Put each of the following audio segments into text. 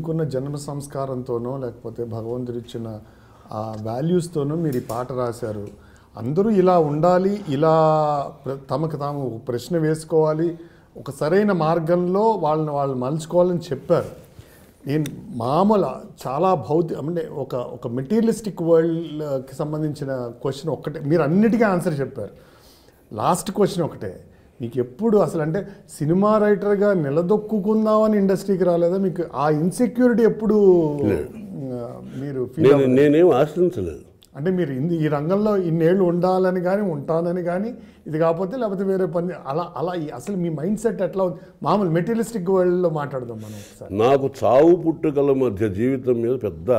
మీకున్న జన్మ సంస్కారంతోనో లేకపోతే భగవంతుడిచ్చిన ఆ వాల్యూస్తోనో మీరు ఈ పాట రాశారు అందరూ ఇలా ఉండాలి ఇలా ప్ర- తమకు తాము ఒక ప్రశ్న వేసుకోవాలి ఒక సరైన మార్గంలో వాళ్ళని వాళ్ళు మలుచుకోవాలని చెప్పారు నేను మామూలు చాలా భౌతిక అంటే ఒక ఒక మెటీరియలిస్టిక్ వరల్డ్కి సంబంధించిన క్వశ్చన్ ఒక్కటే మీరు అన్నిటికీ ఆన్సర్ చెప్పారు లాస్ట్ క్వశ్చన్ ఒకటే మీకు ఎప్పుడు అసలు అంటే సినిమా రైటర్గా నిలదొక్కుందామని ఇండస్ట్రీకి రాలేదా మీకు ఆ ఇన్సెక్యూరిటీ ఎప్పుడు ఆ, మీరు ఫీల్ నేను నేనేం ఆశ్రయించలేదు అంటే మీరు ఇంది ఈ రంగంలో ఇన్నేళ్ళు ఉండాలని కానీ ఉంటానని కానీ ఇది కాకపోతే లేకపోతే వేరే పని అలా అలా ఈ- అసలు మీ మైండ్ సెట్ ఎట్లా ఉంది మామూలు మెటీరియలిస్టిక్ వరల్డ్లో మాట్లాడదాం మనం ఒకసారి నాకు చావు పుట్టుకల మధ్య జీవితం మీద పెద్ద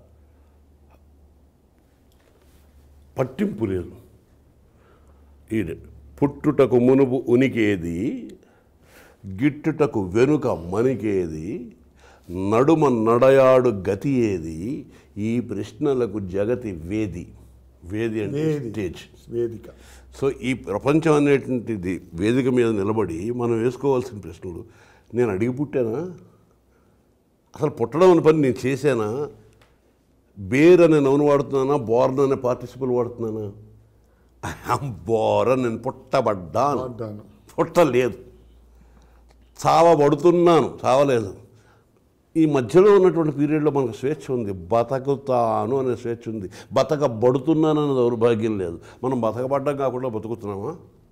పట్టింపు లేదు ఈ పుట్టుటకు మునుపు ఉనికేది గిట్టుటకు వెనుక మనికేది నడుమ నడయాడు గతి ఏది ఈ ప్రశ్నలకు జగతి వేది వేది అంటే వేది. స్టేజ్ వేదిక సో ఈ ప్రపంచం అనేటువంటిది వేదిక మీద నిలబడి మనం వేసుకోవాల్సిన ప్రశ్నలు నేను అడిగి పుట్టానా అసలు పుట్టడం అనే పని నేను చేశానా బేర్ అనే నౌను వాడుతున్నానా బోర్న్ అనే పార్టిసిపల్ వాడుతున్నానా ఐఎమ్ బోర్ నేను పుట్టబడ్డాను వాగ్దానం పుట్టలేదు చావబడుతున్నాను చావలేదు ఈ మధ్యలో ఉన్నటువంటి పీరియడ్లో మనకు స్వేచ్ఛ ఉంది బతకుతాను అనే స్వేచ్ఛ ఉంది బతకబడుతున్నాను అనే దౌర్భాగ్యం లేదు మనం బతకబడ్డం కాకుండా బతుకుతున్నామా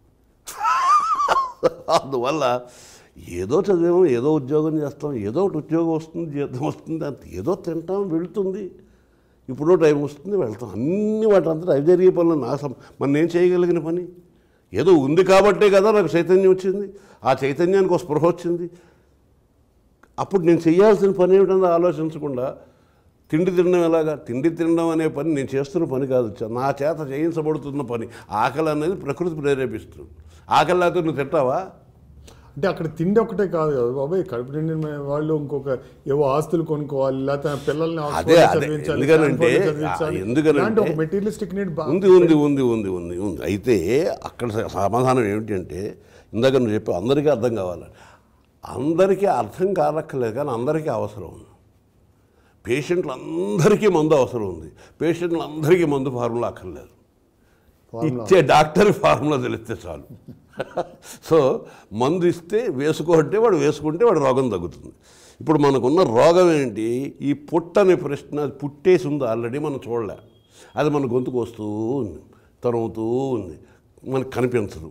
అందువల్ల ఏదో చదివాము ఏదో ఉద్యోగం చేస్తాం ఏదో ఒకటి ఉద్యోగం వస్తుంది జీతం వస్తుంది అంత ఏదో తింటాం వెళుతుంది ఇప్పుడు టైం వస్తుంది వెళ్తాం అన్ని వాటంతా అవి జరిగే పనులు నా సం మన నేను చేయగలిగిన పని ఏదో ఉంది కాబట్టే కదా నాకు చైతన్యం వచ్చింది ఆ చైతన్యానికి ఒక స్పృహ వచ్చింది అప్పుడు నేను చేయాల్సిన పని ఏమిటందో ఆలోచించకుండా తిండి తినడం ఎలాగా తిండి తినడం అనే పని నేను చేస్తున్న పని కాదు చ- నా చేత చేయించబడుతున్న పని ఆకలి అనేది ప్రకృతి ప్రేరేపిస్తుంది ఆకలి లేకపోతే నువ్వు తింటావా అంటే అక్కడ తిండి ఒకటే కాదు కదా బాబాయ్ కడుపు నిండిన వాళ్ళు ఇంకొక ఏవో ఆస్తులు కొనుక్కోవాలి లేకపోతే పిల్లల్ని అదే, ఆక్స్ఫర్డ్లో అదే. చదివించాలి, ఎందుకనంటే, స్టాన్ఫోర్డ్లో చదివించాలి. ఆ, ఎందుకనంటే- ఇలాంటి ఒక మెటీరియలిస్టిక్ నీడ్ ఉంది ఉంది ఉంది ఉంది ఉంది ఉంది అయితే అక్కడ స- సమాధానం ఏమిటంటే ఇందాక నువ్వు చెప్పి అందరికీ అర్థం కావాలి అందరికీ అర్థం కానక్కర్లేదు కానీ అందరికీ అవసరం ఉంది పేషెంట్లు అందరికీ మందు అవసరం ఉంది పేషెంట్లు అందరికీ మందు ఫార్ములా అక్కర్లేదు ఇచ్చే డాక్టర్ ఫార్ములా తెలిస్తే చాలు సో మందు ఇస్తే వేసుకో అంటే వాడు వేసుకుంటే వాడు రోగం తగ్గుతుంది ఇప్పుడు మనకున్న రోగం ఏంటి ఈ పుట్టని ప్రశ్న అది పుట్టేసి ఉంది ఆల్రెడీ మనం చూడలే అది మన గొంతుకు వస్తూ ఉంది తరుముతూ ఉంది మనకు కనిపించదు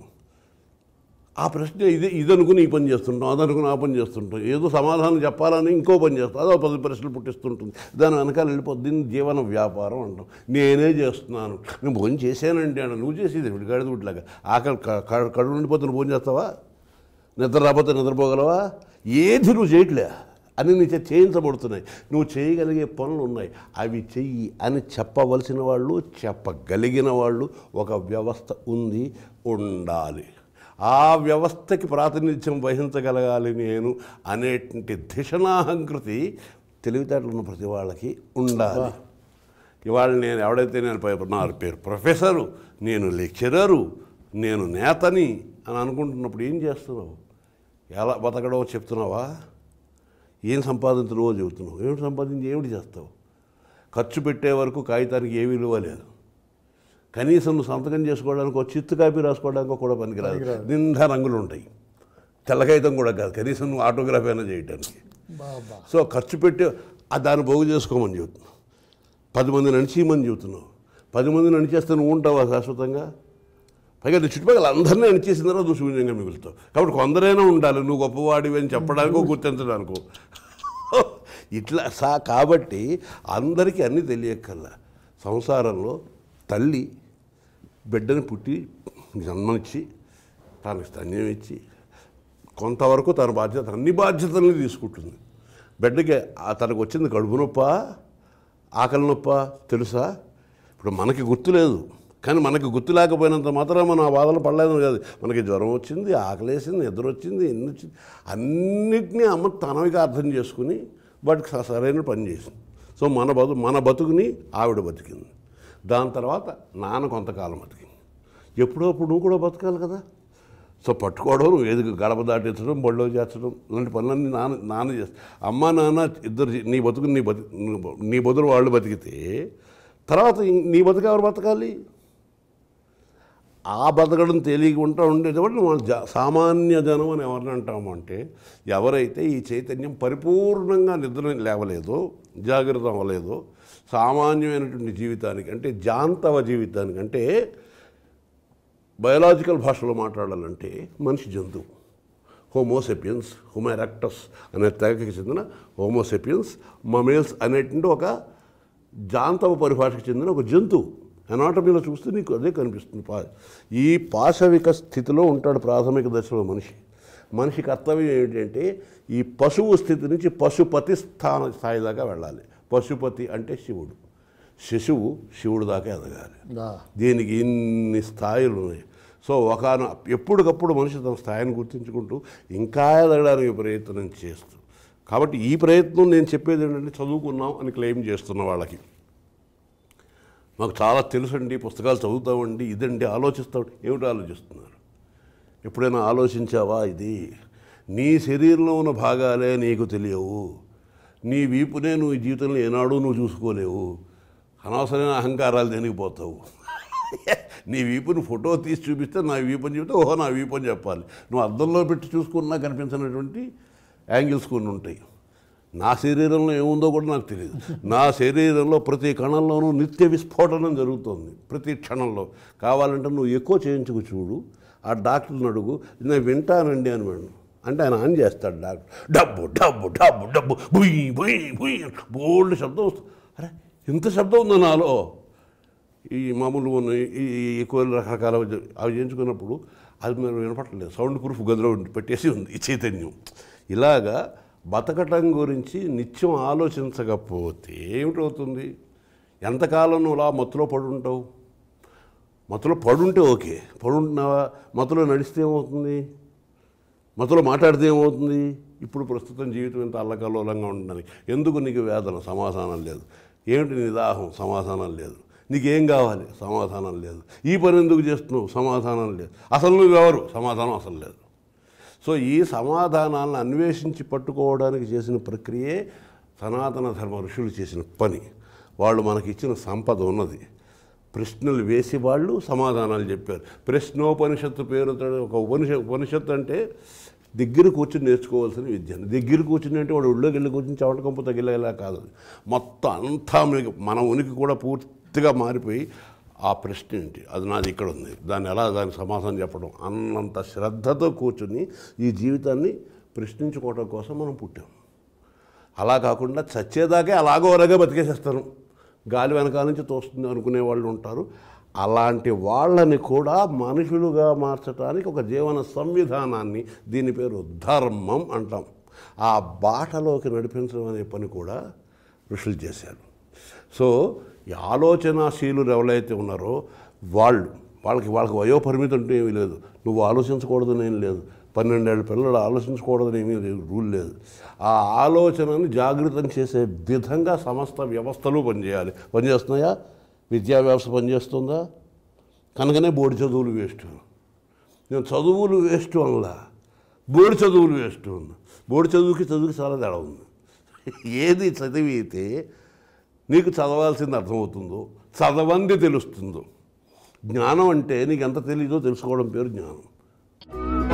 ఆ ప్రశ్న ఇది ఇది అనుకుని ఈ పని చేస్తుంటాం అది అనుకుని ఆ పని చేస్తుంటాం ఏదో సమాధానం చెప్పాలని ఇంకో పని చేస్తాం అదో పది ప్రశ్నలు పుట్టిస్తుంటుంది దాని వెనకాల వెళ్ళిపోద్ది దీన్ని జీవన వ్యాపారం అంటాం నేనే చేస్తున్నాను నేను భోజనం చేశానండి అన్న నువ్వు చేసేది ఇప్పుడు గడిద గుడ్లాగా ఆకలి క- క- కడుపు నిండిపోతే నువ్వు భోజనం చేస్తావా నిద్ర రాకపోతే నిద్రపోగలవా ఏది నువ్వు చేయట్లే అని నీ చేత చేయించబడుతున్నాయి నువ్వు చేయగలిగే పనులు ఉన్నాయి అవి చెయ్యి అని చెప్పవలసిన వాళ్ళు చెప్పగలిగిన వాళ్ళు ఒక వ్యవస్థ ఉంది ఉండాలి ఆ వ్యవస్థకి ప్రాతినిధ్యం వహించగలగాలి నేను అనేటువంటి ధిషణాహంకృతి తెలివితేటలు ఉన్న ప్రతి వాళ్ళకి ఉండాలి ఇవాళ నేను ఎవడైతే నేను పై- నా పేరు ప్రొఫెసరు నేను లెక్చరరు నేను నేతని అని అనుకుంటున్నప్పుడు ఏం చేస్తున్నావు ఎలా బతకడో చెప్తున్నావా ఏం సంపాదించడమో చెబుతున్నావు ఏమిటి సంపాదించి ఏమిటి చేస్తావు ఖర్చు పెట్టే వరకు కాగితానికి ఏ విలువ లేదు కనీసం నువ్వు సంతకం చేసుకోవడానికి ఒక చిత్తు కాపీ రాసుకోవడానికి కూడా పనికిరాదు పనికిరాదు. నిండా రంగులు ఉంటాయి తెల్ల కాగితం కూడా కాదు కనీసం నువ్వు ఆటోగ్రాఫ్ అయినా చేయటానికి బాబా సో ఖర్చు పెట్టి ఆ దాన్ని బాగు చేసుకోమని చెబుతున్నావు పది మంది నడిచేయమని చెబుతున్నావు పది మంది నడిచేస్తే నువ్వు ఉంటావా శాశ్వతంగా పైగా నీ చుట్టుపక్కల అందరినీ నడిచేసిన తర్వాత నువ్వు శూన్యంగా మిగులుతావు కాబట్టి కొందరైనా ఉండాలి నువ్వు గొప్పవాడివి అని చెప్పడానికో గుర్తించడానికో ఇట్లా సా కాబట్టి అందరికీ అన్నీ తెలియక్కల్లా సంసారంలో తల్లి బిడ్డని పుట్టి జన్మనిచ్చి తనకి స్తన్యం ఇచ్చి కొంతవరకు తన బాధ్యత అన్ని బాధ్యతల్ని తీసుకుంటుంది బిడ్డకి ఆ తనకు వచ్చింది కడుపు నొప్ప ఆకలి నొప్ప తెలుసా ఇప్పుడు మనకి గుర్తు లేదు కానీ మనకి గుర్తు లేకపోయినంత మాత్రం మనం ఆ బాధలు పడలేదు కాదు మనకి జ్వరం వచ్చింది ఆకలేసింది నిద్ర వచ్చింది ఎన్ని వచ్చింది అన్నిటినీ అమ్మ తనవిగా అర్థం చేసుకుని వాటికి స- సరైన పని చేసింది సో మన బతు మన బతుకుని ఆవిడ బతికింది దాని తర్వాత నాన్న కొంతకాలం బతికింది ఎప్పుడో అప్పుడు నువ్వు కూడా బతకాలి కదా సో పట్టుకోవడం నువ్వు ఏది గడప దాటించడం బళ్ళో చేర్చడం ఇలాంటి పనులన్నీ నాన్న నాన్న చేస్తా అమ్మ నాన్న ఇద్దరు చే- నీ బతుకు నీ బతి నీ బతులు వాళ్ళు బతికితే తర్వాత ఇం- నీ బతుకు ఎవరు బతకాలి ఆ బతకడం తెలియకుండా ఉండేటప్పుడు మనం జ సామాన్య జనం అని ఎవరిని అంటాము అంటే ఎవరైతే ఈ చైతన్యం పరిపూర్ణంగా నిద్ర లేవలేదో జాగ్రత్త అవ్వలేదో సామాన్యమైనటువంటి జీవితానికి అంటే జాంతవ జీవితానికి అంటే బయలాజికల్ భాషలో మాట్లాడాలంటే మనిషి జంతువు హోమోసెపియన్స్ హోమెరాక్టస్ అనే తెగకి చెందిన హోమోసెపియన్స్ మమేల్స్ అనేటువంటి ఒక జాంతవ పరిభాషకు చెందిన ఒక జంతువు అనాటమీలో చూస్తే నీకు అదే కనిపిస్తుంది పా ఈ పాశవిక స్థితిలో ఉంటాడు ప్రాథమిక దశలో మనిషి మనిషి కర్తవ్యం ఏంటంటే ఈ పశువు స్థితి నుంచి పశుపతి స్థాన స్థాయి దాకా వెళ్ళాలి పశుపతి అంటే శివుడు శిశువు శివుడు దాకా ఎదగాలి దా. దీనికి ఇన్ని స్థాయిలు ఉన్నాయి సో ఒక ఎప్పటికప్పుడు మనిషి తన స్థాయిని గుర్తించుకుంటూ ఇంకా ఎదగడానికి ప్రయత్నం చేస్తూ కాబట్టి ఈ ప్రయత్నం నేను చెప్పేది ఏంటంటే చదువుకున్నాం అని క్లెయిమ్ చేస్తున్న వాళ్ళకి మాకు చాలా తెలుసండి పుస్తకాలు చదువుతామండి ఇదండి ఆలోచిస్తామండి ఏమిటి ఆలోచిస్తున్నారు ఎప్పుడైనా ఆలోచించావా ఇది నీ శరీరంలో ఉన్న భాగాలే నీకు తెలియవు నీ వీపునే నువ్వు ఈ జీవితంలో ఏనాడు నువ్వు చూసుకోలేవు అనవసరమైన అహంకారాలు దేనికి పోతావు నీ వీపుని ఫోటో తీసి చూపిస్తే నా వీపు అని చెప్తే ఓహో నా వీపు అని చెప్పాలి నువ్వు అద్దంలో పెట్టి చూసుకున్నా కనిపించినటువంటి యాంగిల్స్ కొన్ని ఉంటాయి నా శరీరంలో ఏముందో కూడా నాకు తెలియదు నా శరీరంలో ప్రతి కణంలోనూ నిత్య విస్ఫోటనం జరుగుతుంది ప్రతి క్షణంలో కావాలంటే నువ్వు ఎక్కువ చేయించుకు చూడు ఆ డాక్టర్ని అడుగు నేను వింటానండి అని మేడం అంటే ఆయన ఆన్ చేస్తాడు డాక్టర్ డబ్బు డబ్బు డబ్బు డబ్బు బుయ్ బుయ్ బుయ్ బోల్డ్ శబ్దం వస్తుంది అరే ఇంత శబ్దం ఉందో నాలో ఈ మామూలు ఉన్న ఈ ఈ ఎక్కువ రకరకాల అవి చేయించుకున్నప్పుడు అది మీరు వినపట్టలేదు సౌండ్ ప్రూఫ్ గదిలో ఉండి- పెట్టేసి ఉంది ఈ చైతన్యం ఇలాగా బతకటం గురించి నిత్యం ఆలోచించకపోతే ఏమిటవుతుంది ఎంతకాలం నువ్వు అలా మత్తులో పడుంటావు మత్తులో పడుంటే ఓకే పడుంటున్నావా మత్తులో నడిస్తే ఏమవుతుంది మత్తులో మాట్లాడితే ఏమవుతుంది ఇప్పుడు ప్రస్తుతం జీవితం ఎంత అల్లకల్లోలంగా ఉండడానికి ఎందుకు నీకు వేదన సమాధానం లేదు ఏమిటి నీ దాహం సమాధానం లేదు నీకేం కావాలి సమాధానం లేదు ఈ పని ఎందుకు చేస్తున్నావు సమాధానం లేదు అసలు నువ్వు ఎవరు సమాధానం అసలు లేదు సో ఈ సమాధానాలను అన్వేషించి పట్టుకోవడానికి చేసిన ప్రక్రియే సనాతన ధర్మ ఋషులు చేసిన పని వాళ్ళు మనకి ఇచ్చిన సంపద ఉన్నది ప్రశ్నలు వేసి వాళ్ళు సమాధానాలు చెప్పారు ప్రశ్నోపనిషత్తు పేరుతో ఒక ఉపనిష ఉపనిషత్తు అంటే దగ్గర కూర్చుని నేర్చుకోవాల్సిన విద్య దగ్గర కూర్చుని అంటే వాడు ఒళ్ళోకి వెళ్ళి కూర్చుని చవట కంపు తగిలేలా కాదు అది. మొత్తం అంతా మీకు మన ఉనికి కూడా పూర్తిగా మారిపోయి ఆ ప్రశ్న ఏంటి అది నాది ఇక్కడ ఉంది దాన్ని ఎలా దానికి సమాధానం చెప్పడం అన్నంత శ్రద్ధతో కూర్చుని ఈ జీవితాన్ని ప్రశ్నించుకోవడం కోసం మనం పుట్టాం అలా కాకుండా చచ్చేదాకే అలాగో అలాగే బతికేసేస్తాను గాలి వెనకాల నుంచి తోస్తుంది అనుకునే వాళ్ళు ఉంటారు అలాంటి వాళ్ళని కూడా మనుషులుగా మార్చడానికి ఒక జీవన సంవిధానాన్ని దీని పేరు ధర్మం అంటాం ఆ బాటలోకి నడిపించడం అనే పని కూడా ఋషులు చేశారు సో ఈ ఆలోచనాశీలులు ఎవరైతే ఉన్నారో వాళ్ళు వాళ్ళకి వాళ్ళకి వయోపరిమితి అంటూ ఏమీ లేదు నువ్వు ఆలోచించకూడదని ఏం లేదు పన్నెండేళ్ళ పిల్లలు ఆలోచించకూడదని ఏమీ లేదు రూల్ లేదు ఆ ఆలోచనని జాగృతం చేసే విధంగా సమస్త వ్యవస్థలు పనిచేయాలి పనిచేస్తున్నాయా విద్యా వ్యవస్థ పనిచేస్తుందా కనుకనే బోర్డు చదువులు వేస్ట్ నేను చదువులు వేస్ట్ అనలా బోర్డు చదువులు వేస్ట్ ఉన్నా బోర్డు చదువుకి చదువుకి చాలా తేడా ఉంది ఏది చదివితే నీకు చదవాల్సింది అర్థమవుతుందో చదవంది తెలుస్తుందో జ్ఞానం అంటే నీకు ఎంత తెలీదో తెలుసుకోవడం పేరు జ్ఞానం